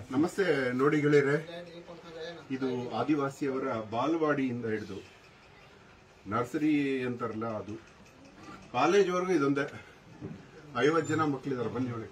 ನಮಸ್ತೆ ನೋಡಿ ಗೆಳೆಯರೆ ಇದು ಆದಿವಾಸಿಯವರ ಬಾಲವಾಡಿಯಿಂದ ಹಿಡಿದು ನರ್ಸರಿ ಅಂತಾರಲ್ಲ ಅದು ಕಾಲೇಜ್ವರೆಗೂ ಇದೊಂದೇ ಐವತ್ತು ಜನ ಮಕ್ಕಳಿದ್ದಾರೆ ಬನ್ನಿ ಒಳಗೆ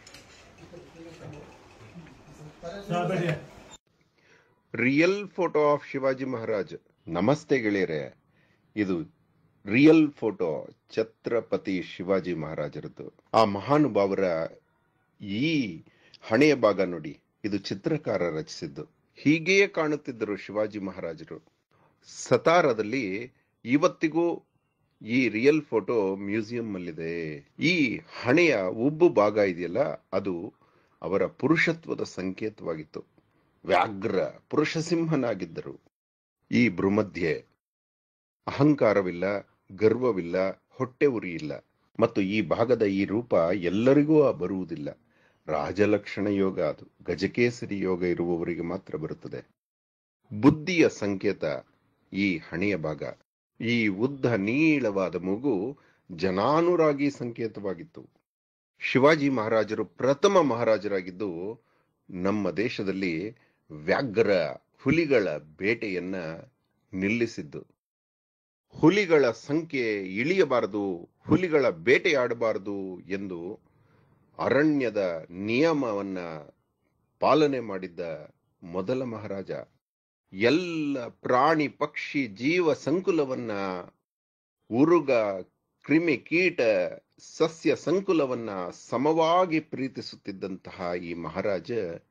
real photo of Shivaji Maharaj ನಮಸ್ತೆ ಗೆಳೆಯರೆ ಇದು ರಿಯಲ್ ಫೋಟೋ ಛತ್ರಪತಿ ಶಿವಾಜಿ ಮಹಾರಾಜರದ್ದು ಆ ಮಹಾನುಭಾವರ ಈ ಹಣೆಯ ಭಾಗ ನೋಡಿ ಇದು ಚಿತ್ರಕಾರ ರಚಿಸಿದ್ದು ಹೀಗೆಯೇ ಕಾಣುತ್ತಿದ್ದರು ಶಿವಾಜಿ ಮಹಾರಾಜರು ಸತಾರದಲ್ಲಿ ಇವತ್ತಿಗೂ ಈ ರಿಯಲ್ ಫೋಟೋ ಮ್ಯೂಸಿಯಂ ಅಲ್ಲಿದೆ ಈ ಹಣೆಯ ಉಬ್ಬು ಭಾಗ ಇದೆಯಲ್ಲ ಅದು ಅವರ ಪುರುಷತ್ವದ ಸಂಕೇತವಾಗಿತ್ತು ವ್ಯಾಘ್ರ ಪುರುಷ ಸಿಂಹನಾಗಿದ್ದರು ಈ ಭ್ರುಮಧ್ಯೆ ಅಹಂಕಾರವಿಲ್ಲ ಗರ್ವವಿಲ್ಲ ಹೊಟ್ಟೆ ಉರಿ ಇಲ್ಲ ಮತ್ತು ಈ ಭಾಗದ ಈ ರೂಪ ಎಲ್ಲರಿಗೂ ಬರುವುದಿಲ್ಲ ರಾಜಲಕ್ಷಣ ಯೋಗ ಅದು ಗಜಕೇಸರಿ ಯೋಗ ಇರುವವರಿಗೆ ಮಾತ್ರ ಬರುತ್ತದೆ ಬುದ್ಧಿಯ ಸಂಕೇತ ಈ ಹಣೆಯ ಭಾಗ ಈ ಉದ್ದ ನೀಳವಾದ ಮೂಗು ಜನಾನುರಾಗಿ ಸಂಕೇತವಾಗಿತ್ತು ಶಿವಾಜಿ ಮಹಾರಾಜರು ಪ್ರಥಮ ಮಹಾರಾಜರಾಗಿದ್ದು ನಮ್ಮ ದೇಶದಲ್ಲಿ ವ್ಯಾಘ್ರ ಹುಲಿಗಳ ಬೇಟೆಯನ್ನ ನಿಲ್ಲಿಸಿದ್ದು ಹುಲಿಗಳ ಸಂಖ್ಯೆ ಇಳಿಯಬಾರದು ಹುಲಿಗಳ ಬೇಟೆಯಾಡಬಾರದು ಎಂದು ಅರಣ್ಯದ ನಿಯಮವನ್ನ ಪಾಲನೆ ಮಾಡಿದ್ದ ಮೊದಲ ಮಹಾರಾಜ ಎಲ್ಲ ಪ್ರಾಣಿ ಪಕ್ಷಿ ಜೀವ ಸಂಕುಲವನ್ನ ಉರುಗ ಕ್ರಿಮಿ ಕೀಟ ಸಸ್ಯ ಸಂಕುಲವನ್ನ ಸಮವಾಗಿ ಪ್ರೀತಿಸುತ್ತಿದ್ದಂತಹ ಈ ಮಹಾರಾಜ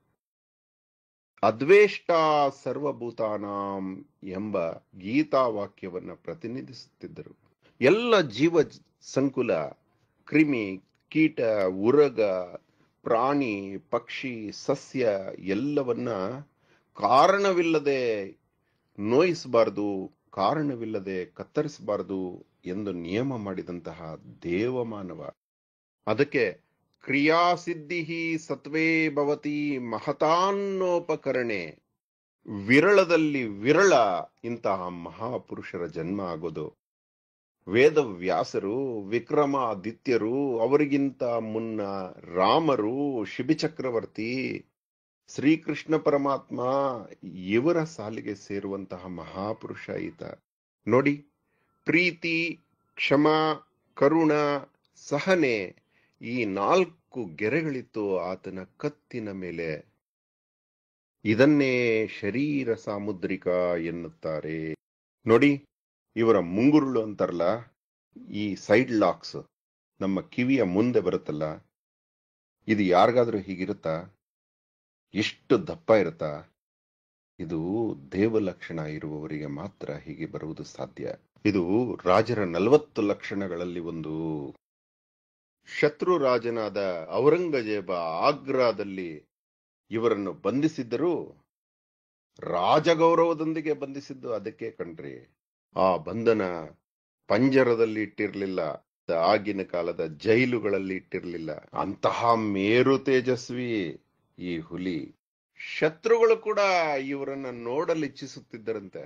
ಅದ್ವೇಷ್ಟ ಸರ್ವಭೂತಾನಾಂ ಎಂಬ ಗೀತಾವಾಕ್ಯವನ್ನ ಪ್ರತಿನಿಧಿಸುತ್ತಿದ್ದರು ಎಲ್ಲ ಜೀವ ಸಂಕುಲ ಕ್ರಿಮಿ ಕೀಟ ಉರಗ ಪ್ರಾಣಿ ಪಕ್ಷಿ ಸಸ್ಯ ಎಲ್ಲವನ್ನ ಕಾರಣವಿಲ್ಲದೆ ನೋಯಿಸಬಾರದು ಕಾರಣವಿಲ್ಲದೆ ಕತ್ತರಿಸಬಾರದು ಎಂದು ನಿಯಮ ಮಾಡಿದಂತಹ ದೇವಮಾನವ ಅದಕ್ಕೆ ಕ್ರಿಯಾಸಿದ್ಧಿ ಸತ್ವೇ ಭವತಿ ಮಹತಾನ್ನೋಪಕರಣೆ ವಿರಳದಲ್ಲಿ ವಿರಳ ಇಂತಹ ಮಹಾಪುರುಷರ ಜನ್ಮ ಆಗೋದು ವೇದವ್ಯಾಸರು ವಿಕ್ರಮಾದಿತ್ಯರು ಅವರಿಗಿಂತ ಮುನ್ನ ರಾಮರು ಶಿಬಿಚಕ್ರವರ್ತಿ ಶ್ರೀಕೃಷ್ಣ ಪರಮಾತ್ಮ ಇವರ ಸಾಲಿಗೆ ಸೇರುವಂತಹ ಮಹಾಪುರುಷ ಈತ ನೋಡಿ ಪ್ರೀತಿ ಕ್ಷಮ ಕರುಣ ಸಹನೆ ಈ ನಾಲ್ಕು ಗೆರೆಗಳಿತ್ತು ಆತನ ಕತ್ತಿನ ಮೇಲೆ ಇದನ್ನೇ ಶರೀರ ಸಾಮುದ್ರಿಕ ಎನ್ನುತ್ತಾರೆ ನೋಡಿ ಇವರ ಮುಂಗುರುಳು ಅಂತಾರಲ್ಲ ಈ ಸೈಡ್ ಲಾಕ್ಸ್ ನಮ್ಮ ಕಿವಿಯ ಮುಂದೆ ಬರುತ್ತಲ್ಲ ಇದು ಯಾರಿಗಾದ್ರೂ ಹೀಗಿರುತ್ತಾ ಎಷ್ಟು ದಪ್ಪ ಇರುತ್ತಾ ಇದು ದೇವಲಕ್ಷಣ ಇರುವವರಿಗೆ ಮಾತ್ರ ಹೀಗೆ ಬರುವುದು ಸಾಧ್ಯ ಇದು ರಾಜರ ನಲವತ್ತು ಲಕ್ಷಣಗಳಲ್ಲಿ ಒಂದು ಶತ್ರು ರಾಜನಾದ ಔರಂಗಜೇಬ ಆಗ್ರಾದಲ್ಲಿ ಇವರನ್ನು ಬಂಧಿಸಿದ್ದರೂ ರಾಜಗೌರವದೊಂದಿಗೆ ಬಂಧಿಸಿದ್ದು ಅದಕ್ಕೆ ಕಣ್ರಿ ಆ ಬಂಧನ ಪಂಜರದಲ್ಲಿ ಇಟ್ಟಿರ್ಲಿಲ್ಲ ಆಗಿನ ಕಾಲದ ಜೈಲುಗಳಲ್ಲಿ ಇಟ್ಟಿರ್ಲಿಲ್ಲ ಅಂತಹ ಮೇರು ತೇಜಸ್ವಿ ಈ ಹುಲಿ ಶತ್ರುಗಳು ಕೂಡ ಇವರನ್ನ ನೋಡಲು ಇಚ್ಛಿಸುತ್ತಿದ್ದರಂತೆ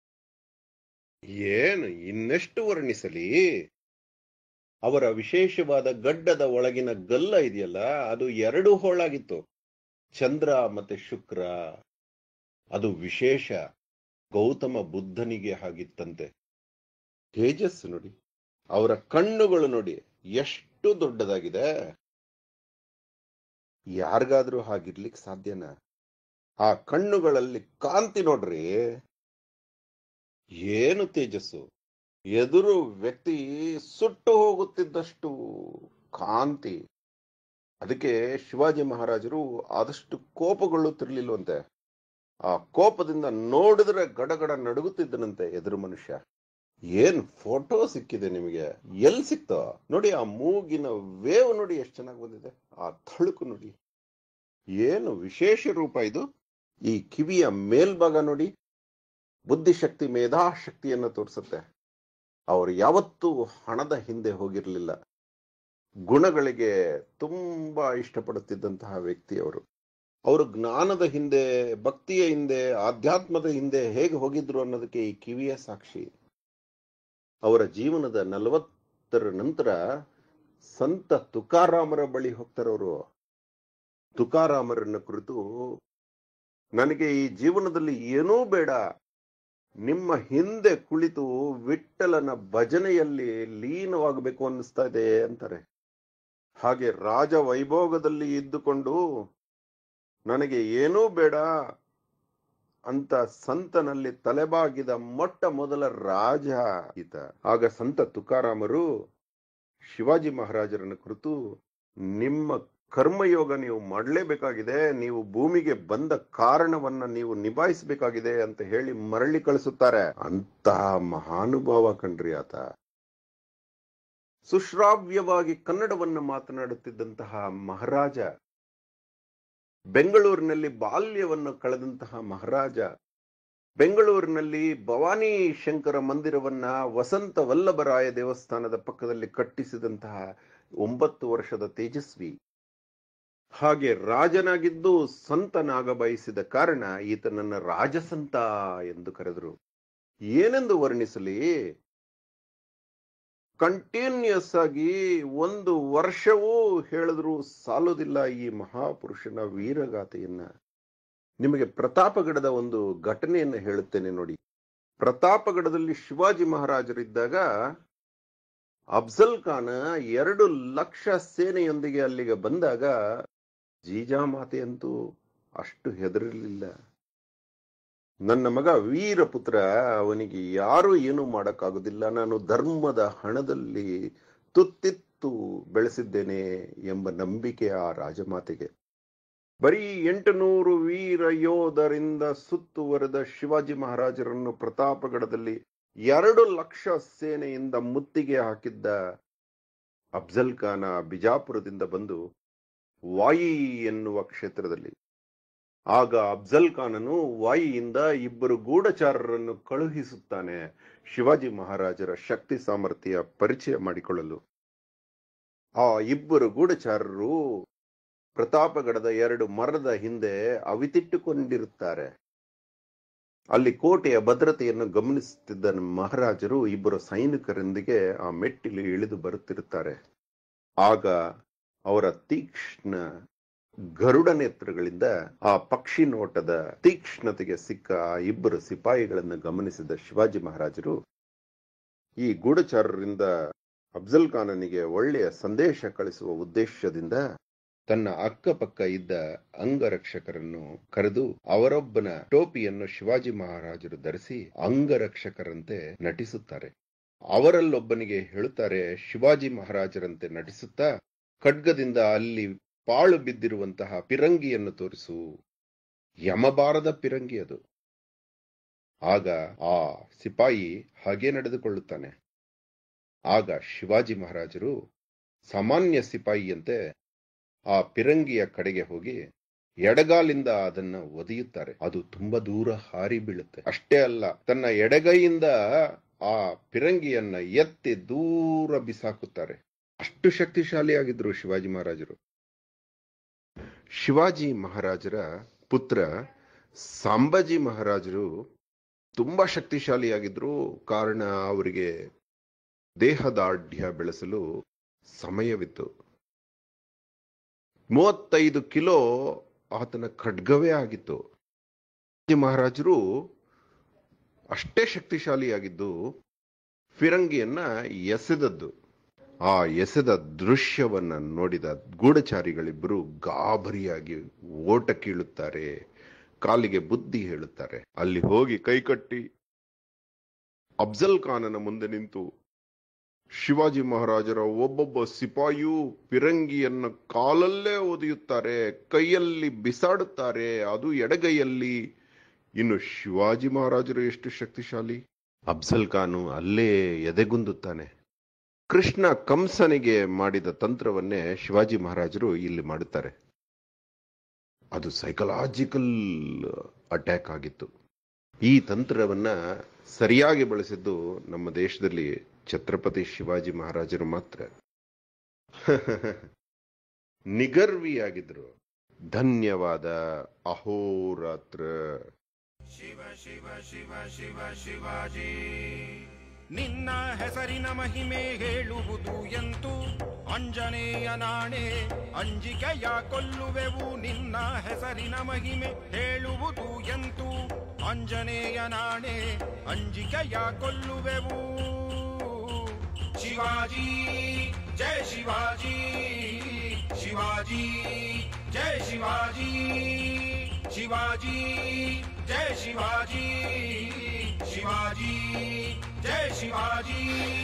ಏನು ಇನ್ನೆಷ್ಟು ವರ್ಣಿಸಲಿ ಅವರ ವಿಶೇಷವಾದ ಗಡ್ಡದ ಒಳಗಿನ ಗಲ್ಲ ಇದೆಯಲ್ಲ ಅದು ಎರಡು ಹೋಳಾಗಿತ್ತು ಚಂದ್ರ ಮತ್ತೆ ಶುಕ್ರ ಅದು ವಿಶೇಷ ಗೌತಮ ಬುದ್ಧನಿಗೆ ಹಾಗಿತ್ತಂತೆ ತೇಜಸ್ಸು ನೋಡಿ ಅವರ ಕಣ್ಣುಗಳು ನೋಡಿ ಎಷ್ಟು ದೊಡ್ಡದಾಗಿದೆ ಯಾರಿಗಾದ್ರೂ ಹಾಗಿರ್ಲಿಕ್ಕೆ ಸಾಧ್ಯನಾ ಆ ಕಣ್ಣುಗಳಲ್ಲಿ ಕಾಂತಿ ನೋಡ್ರಿ ಏನು ತೇಜಸ್ಸು ಎದುರು ವ್ಯಕ್ತಿ ಸುಟ್ಟು ಹೋಗುತ್ತಿದ್ದಷ್ಟು ಕಾಂತಿ ಅದಕ್ಕೆ ಶಿವಾಜಿ ಮಹಾರಾಜರು ಆದಷ್ಟು ಕೋಪಗೊಳ್ಳುತ್ತಿರ್ಲಿಲ್ವಂತೆ ಆ ಕೋಪದಿಂದ ನೋಡಿದ್ರೆ ಗಡಗಡ ನಡುಗುತ್ತಿದ್ದನಂತೆ ಎದುರು ಮನುಷ್ಯ ಏನ್ ಫೋಟೋ ಸಿಕ್ಕಿದೆ ನಿಮಗೆ ಎಲ್ ಸಿಕ್ತೋ ನೋಡಿ ಆ ಮೂಗಿನ ವೇವ್ ನೋಡಿ ಎಷ್ಟು ಚೆನ್ನಾಗಿ ಬಂದಿದೆ ಆ ಥಳುಕು ನೋಡಿ ಏನು ವಿಶೇಷ ರೂಪ ಇದು ಈ ಕಿವಿಯ ಮೇಲ್ಭಾಗ ನೋಡಿ ಬುದ್ಧಿಶಕ್ತಿ ಮೇಧಾಶಕ್ತಿಯನ್ನು ತೋರಿಸುತ್ತೆ ಅವರು ಯಾವತ್ತೂ ಹಣದ ಹಿಂದೆ ಹೋಗಿರಲಿಲ್ಲ ಗುಣಗಳಿಗೆ ತುಂಬಾ ಇಷ್ಟಪಡುತ್ತಿದ್ದಂತಹ ವ್ಯಕ್ತಿ ಅವರು ಅವರು ಜ್ಞಾನದ ಹಿಂದೆ ಭಕ್ತಿಯ ಹಿಂದೆ ಆಧ್ಯಾತ್ಮದ ಹಿಂದೆ ಹೇಗೆ ಹೋಗಿದ್ರು ಅನ್ನೋದಕ್ಕೆ ಈ ಕಿವಿಯ ಸಾಕ್ಷಿ ಅವರ ಜೀವನದ ನಲವತ್ತರ ನಂತರ ಸಂತ ತುಕಾರಾಮರ ಬಳಿ ಹೋಗ್ತಾರವರು ತುಕಾರಾಮರನ್ನ ಕುರಿತು ನನಗೆ ಈ ಜೀವನದಲ್ಲಿ ಏನೂ ಬೇಡ ನಿಮ್ಮ ಹಿಂದೆ ಕುಳಿತು ವಿಠಲನ ಭಜನೆಯಲ್ಲಿ ಲೀನವಾಗಬೇಕು ಅನ್ನಿಸ್ತಾ ಇದೆ ಅಂತಾರೆ ಹಾಗೆ ರಾಜ ವೈಭೋಗದಲ್ಲಿ ಇದ್ದುಕೊಂಡು ನನಗೆ ಏನೂ ಬೇಡ ಅಂತ ಸಂತನಲ್ಲಿ ತಲೆಬಾಗಿದ ಮೊಟ್ಟ ಮೊದಲ ರಾಜ ಈತ ಆಗ ಸಂತ ತುಕಾರಾಮರು ಶಿವಾಜಿ ಮಹಾರಾಜರನ್ನ ಕುರಿತು ನಿಮ್ಮ ಕರ್ಮಯೋಗ ನೀವು ಮಾಡಲೇಬೇಕಾಗಿದೆ ನೀವು ಭೂಮಿಗೆ ಬಂದ ಕಾರಣವನ್ನ ನೀವು ನಿಭಾಯಿಸಬೇಕಾಗಿದೆ ಅಂತ ಹೇಳಿ ಮರಳಿ ಕಳಿಸುತ್ತಾರೆ ಅಂತಹ ಮಹಾನುಭಾವ ಕಣ್ರಿ ಆತ ಸುಶ್ರಾವ್ಯವಾಗಿ ಕನ್ನಡವನ್ನು ಮಾತನಾಡುತ್ತಿದ್ದಂತಹ ಮಹಾರಾಜ ಬೆಂಗಳೂರಿನಲ್ಲಿ ಬಾಲ್ಯವನ್ನು ಕಳೆದಂತಹ ಮಹಾರಾಜ ಬೆಂಗಳೂರಿನಲ್ಲಿ ಭವಾನಿ ಶಂಕರ ಮಂದಿರವನ್ನ ವಸಂತ ವಲ್ಲಭರಾಯ ದೇವಸ್ಥಾನದ ಪಕ್ಕದಲ್ಲಿ ಕಟ್ಟಿಸಿದಂತಹ ಒಂಬತ್ತು ವರ್ಷದ ತೇಜಸ್ವಿ ಹಾಗೆ ರಾಜನಾಗಿದ್ದು ಸಂತನಾಗ ಬಯಸಿದ ಕಾರಣ ಈತನನ್ನ ರಾಜಸಂತ ಎಂದು ಕರೆದರು ಏನೆಂದು ವರ್ಣಿಸಲಿ ಕಂಟಿನ್ಯೂಸ್ ಆಗಿ ಒಂದು ವರ್ಷವೂ ಹೇಳಿದ್ರು ಸಾಲುದಿಲ್ಲ ಈ ಮಹಾಪುರುಷನ ವೀರಗಾಥೆಯನ್ನ ನಿಮಗೆ ಪ್ರತಾಪಗಡದ ಒಂದು ಘಟನೆಯನ್ನ ಹೇಳುತ್ತೇನೆ ನೋಡಿ ಪ್ರತಾಪಗಡದಲ್ಲಿ ಶಿವಾಜಿ ಮಹಾರಾಜರಿದ್ದಾಗ ಅಫ್ಜಲ್ ಖಾನ್ ಎರಡು ಲಕ್ಷ ಸೇನೆಯೊಂದಿಗೆ ಅಲ್ಲಿಗೆ ಬಂದಾಗ ಜೀಜಾಮಾತೆ ಅಂತೂ ಅಷ್ಟು ಹೆದರಿರಲಿಲ್ಲ ನನ್ನ ಮಗ ವೀರಪುತ್ರ ಅವನಿಗೆ ಯಾರು ಏನು ಮಾಡಕ್ಕಾಗುದಿಲ್ಲ ನಾನು ಧರ್ಮದ ಹಣದಲ್ಲಿ ತುತ್ತಿತ್ತು ಬೆಳೆಸಿದ್ದೇನೆ ಎಂಬ ನಂಬಿಕೆ ಆ ರಾಜಮಾತೆಗೆ ಬರೀ ಎಂಟುನೂರು ವೀರ ಯೋಧರಿಂದ ಸುತ್ತುವರೆದ ಶಿವಾಜಿ ಮಹಾರಾಜರನ್ನು ಪ್ರತಾಪಗಡದಲ್ಲಿ ಎರಡು ಲಕ್ಷ ಸೇನೆಯಿಂದ ಮುತ್ತಿಗೆ ಹಾಕಿದ್ದ ಅಫ್ಜಲ್ ಖಾನ ಬಿಜಾಪುರದಿಂದ ಬಂದು ವಾಯಿ ಎನ್ನುವ ಕ್ಷೇತ್ರದಲ್ಲಿ ಆಗ ಅಫ್ಜಲ್ ಖಾನನು ವಾಯಿಯಿಂದ ಇಬ್ಬರು ಗೂಢಚಾರರನ್ನು ಕಳುಹಿಸುತ್ತಾನೆ ಶಿವಾಜಿ ಮಹಾರಾಜರ ಶಕ್ತಿ ಸಾಮರ್ಥ್ಯ ಪರಿಚಯ ಮಾಡಿಕೊಳ್ಳಲು ಆ ಇಬ್ಬರು ಗೂಢಚಾರರು ಪ್ರತಾಪಗಡದ ಎರಡು ಮರದ ಹಿಂದೆ ಅವಿತಿಟ್ಟುಕೊಂಡಿರುತ್ತಾರೆ ಅಲ್ಲಿ ಕೋಟೆಯ ಭದ್ರತೆಯನ್ನು ಗಮನಿಸುತ್ತಿದ್ದ ಮಹಾರಾಜರು ಇಬ್ಬರು ಸೈನಿಕರೊಂದಿಗೆ ಆ ಮೆಟ್ಟಿಲು ಇಳಿದು ಬರುತ್ತಿರುತ್ತಾರೆ ಆಗ ಅವರ ತೀಕ್ಷ್ಣ ಗರುಡ ನೇತ್ರಗಳಿಂದ ಆ ಪಕ್ಷಿ ನೋಟದ ತೀಕ್ಷ್ಣತೆಗೆ ಸಿಕ್ಕ ಆ ಇಬ್ಬರು ಸಿಪಾಯಿಗಳನ್ನು ಗಮನಿಸಿದ ಶಿವಾಜಿ ಮಹಾರಾಜರು ಈ ಗೂಢಚಾರರಿಂದ ಅಫ್ಜಲ್ ಖಾನನಿಗೆ ಒಳ್ಳೆಯ ಸಂದೇಶ ಕಳಿಸುವ ಉದ್ದೇಶದಿಂದ ತನ್ನ ಅಕ್ಕಪಕ್ಕ ಇದ್ದ ಅಂಗರಕ್ಷಕರನ್ನು ಕರೆದು ಅವರೊಬ್ಬನ ಟೋಪಿಯನ್ನು ಶಿವಾಜಿ ಮಹಾರಾಜರು ಧರಿಸಿ ಅಂಗರಕ್ಷಕರಂತೆ ನಟಿಸುತ್ತಾರೆ ಅವರಲ್ಲೊಬ್ಬನಿಗೆ ಹೇಳುತ್ತಾರೆ ಶಿವಾಜಿ ಮಹಾರಾಜರಂತೆ ನಟಿಸುತ್ತಾ ಖಡ್ಗದಿಂದ ಅಲ್ಲಿ ಪಾಳು ಬಿದ್ದಿರುವಂತಹ ಪಿರಂಗಿಯನ್ನು ತೋರಿಸು ಯಮಬಾರದ ಪಿರಂಗಿ ಅದು ಆಗ ಆ ಸಿಪಾಯಿ ಹಾಗೆ ನಡೆದುಕೊಳ್ಳುತ್ತಾನೆ ಆಗ ಶಿವಾಜಿ ಮಹಾರಾಜರು ಸಾಮಾನ್ಯ ಸಿಪಾಯಿಯಂತೆ ಆ ಪಿರಂಗಿಯ ಕಡೆಗೆ ಹೋಗಿ ಎಡಗಾಲಿಂದ ಅದನ್ನ ಒದೆಯುತ್ತಾರೆ ಅದು ತುಂಬಾ ದೂರ ಹಾರಿ ಬೀಳುತ್ತೆ ಅಷ್ಟೇ ಅಲ್ಲ ತನ್ನ ಎಡಗೈಯಿಂದ ಆ ಪಿರಂಗಿಯನ್ನ ಎತ್ತಿ ದೂರ ಬಿಸಾಕುತ್ತಾರೆ ಅಷ್ಟು ಶಕ್ತಿಶಾಲಿಯಾಗಿದ್ರು ಶಿವಾಜಿ ಮಹಾರಾಜರು ಶಿವಾಜಿ ಮಹಾರಾಜರ ಪುತ್ರ ಸಾಂಬಾಜಿ ಮಹಾರಾಜರು ತುಂಬಾ ಶಕ್ತಿಶಾಲಿಯಾಗಿದ್ರು ಕಾರಣ ಅವರಿಗೆ ದೇಹದಾಢ್ಯ ಬೆಳೆಸಲು ಸಮಯವಿತ್ತು ಮೂವತ್ತೈದು ಕಿಲೋ ಆತನ ಖಡ್ಗವೇ ಆಗಿತ್ತು ಶಿವಾಜಿ ಮಹಾರಾಜರು ಅಷ್ಟೇ ಶಕ್ತಿಶಾಲಿಯಾಗಿದ್ದು ಫಿರಂಗಿಯನ್ನ ಎಸೆದದ್ದು ಆ ಎಸೆದ ದೃಶ್ಯವನ್ನ ನೋಡಿದ ಗೂಢಚಾರಿಗಳಿಬ್ಬರು ಗಾಬರಿಯಾಗಿ ಓಟ ಕೀಳುತ್ತಾರೆ ಕಾಲಿಗೆ ಬುದ್ಧಿ ಹೇಳುತ್ತಾರೆ ಅಲ್ಲಿ ಹೋಗಿ ಕೈಕಟ್ಟಿ ಅಫ್ಜಲ್ ಖಾನನ ಮುಂದೆ ನಿಂತು ಶಿವಾಜಿ ಮಹಾರಾಜರ ಒಬ್ಬೊಬ್ಬ ಸಿಪಾಯಿಯೂ ಪಿರಂಗಿಯನ್ನು ಕಾಲಲ್ಲೇ ಒದೆಯುತ್ತಾರೆ ಕೈಯಲ್ಲಿ ಬಿಸಾಡುತ್ತಾರೆ ಅದು ಎಡಗೈಯಲ್ಲಿ ಇನ್ನು ಶಿವಾಜಿ ಮಹಾರಾಜರು ಎಷ್ಟು ಶಕ್ತಿಶಾಲಿ ಅಫ್ಜಲ್ ಖಾನು ಅಲ್ಲೇ ಎದೆಗುಂದುತ್ತಾನೆ ಕೃಷ್ಣ ಕಂಸನಿಗೆ ಮಾಡಿದ ತಂತ್ರವನ್ನೇ ಶಿವಾಜಿ ಮಹಾರಾಜರು ಇಲ್ಲಿ ಮಾಡುತ್ತಾರೆ ಅದು ಸೈಕಲಾಜಿಕಲ್ ಅಟ್ಯಾಕ್ ಆಗಿತ್ತು ಈ ತಂತ್ರವನ್ನ ಸರಿಯಾಗಿ ಬಳಸಿದ್ದು ನಮ್ಮ ದೇಶದಲ್ಲಿ ಛತ್ರಪತಿ ಶಿವಾಜಿ ಮಹಾರಾಜರು ಮಾತ್ರ ನಿಗರ್ವಿಯಾಗಿದ್ರು ಧನ್ಯವಾದ ಅಹೋರಾತ್ರ ಶಿವ ಶಿವ ಶಿವ ಶಿವ ಶಿವಾಜಿ ನಿನ್ನ ಹೆಸರಿನ ಮಹಿಮೆ ಹೇಳುವುದು ಎಂತು ಅಂಜನೇಯ ನಾಣೆ ಅಂಜಿಕೆಯ ಕೊಲ್ಲುವೆವು ನಿನ್ನ ಹೆಸರಿನ ಮಹಿಮೆ ಹೇಳುವುದು ಎಂತು ಅಂಜನೇಯ ನಾಣೆ ಅಂಜಿಕೆಯ ಕೊಲ್ಲುವೆವು ಶಿವಾಜಿ ಜಯ ಶಿವಾಜಿ ಶಿವಾಜಿ ಜಯ ಶಿವಾಜಿ ಶಿವಾಜಿ ಜಯ ಶಿವಾಜಿ ಶಿವಾಜಿ ಜಯ ಶಿವಾಜಿ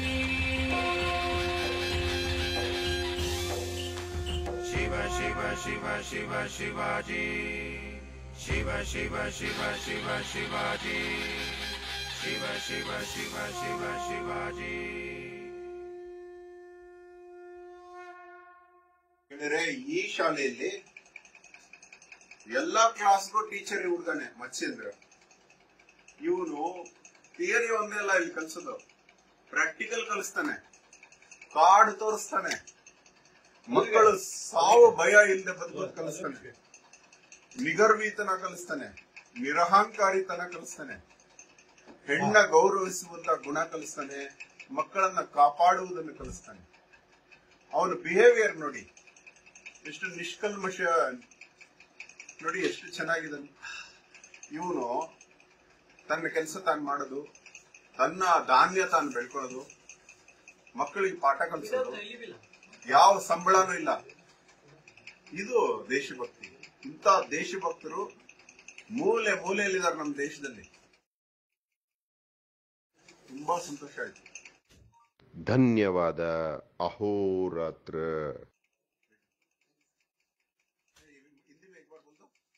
ಶಿವ ಶಿವ ಶಿವ ಶಿವ ಶಿವಾಜಿ ಶಿವ ಶಿವ ಶಿವ ಶಿವ ಶಿವಾಜಿ ಶಿವ ಶಿವ ಶಿವ ಶಿವ ಶಿವಾಜಿ ಹೇಳಿದ್ರೆ ಈ ಶಾಲೆಯಲ್ಲಿ ಎಲ್ಲಾ ಕ್ಲಾಸ್ಗೂ ಟೀಚರ್ ಹುಡ್ಗಾನೆ ಮತ್ಸ್ಯೇಂದ್ರ ಇವನು ಥಿಯರಿ ಒಂದೆಲ್ಲ ಇಲ್ಲಿ ಕಲ್ಸೋದು ಪ್ರಾಕ್ಟಿಕಲ್ ಕಲಿಸ್ತಾನೆ ಕಾರ್ಡ್ ತೋರಿಸ್ತಾನೆ ಮಕ್ಕಳು ಸಾವು ಭಯ ಇಲ್ಲದೆ ಬದುಕೋದು ಕಲಿಸ್ತಾನೆ ನಿಗರ್ವೀತನ ಕಲಿಸ್ತಾನೆ ನಿರಹಂಕಾರಿತನ ಕಲಿಸ್ತಾನೆ ಹೆಣ್ಣ ಗೌರವಿಸುವಂತ ಗುಣ ಕಲಿಸ್ತಾನೆ ಮಕ್ಕಳನ್ನ ಕಾಪಾಡುವುದನ್ನು ಕಲಿಸ್ತಾನೆ ಅವನ ಬಿಹೇವಿಯರ್ ನೋಡಿ ಎಷ್ಟು ನಿಷ್ಕಲ್ಮಶ ನೋಡಿ ಎಷ್ಟು ಚೆನ್ನಾಗಿದೆ ಇವನು ತನ್ನ ಕೆಲಸ ತಾನು ಮಾಡೋದು ತನ್ನ ಧಾನ್ಯ ತಾನು ಬೆಳ್ಕೊಳ್ಳೋದು ಮಕ್ಕಳಿಗೆ ಪಾಠ ಕಲಿಸೋದು ಯಾವ ಸಂಬಳನೂ ಇಲ್ಲ ಇದು ದೇಶಭಕ್ತಿ ಇಂಥ ದೇಶಭಕ್ತರು ಮೂಲೆ ಮೂಲೆಯಲ್ಲಿದ್ದಾರೆ ನಮ್ಮ ದೇಶದಲ್ಲಿ ತುಂಬಾ ಸಂತೋಷ ಆಯ್ತು ಧನ್ಯವಾದ ಅಹೋರಾತ್ರ हिंदी में एक बार बोल दो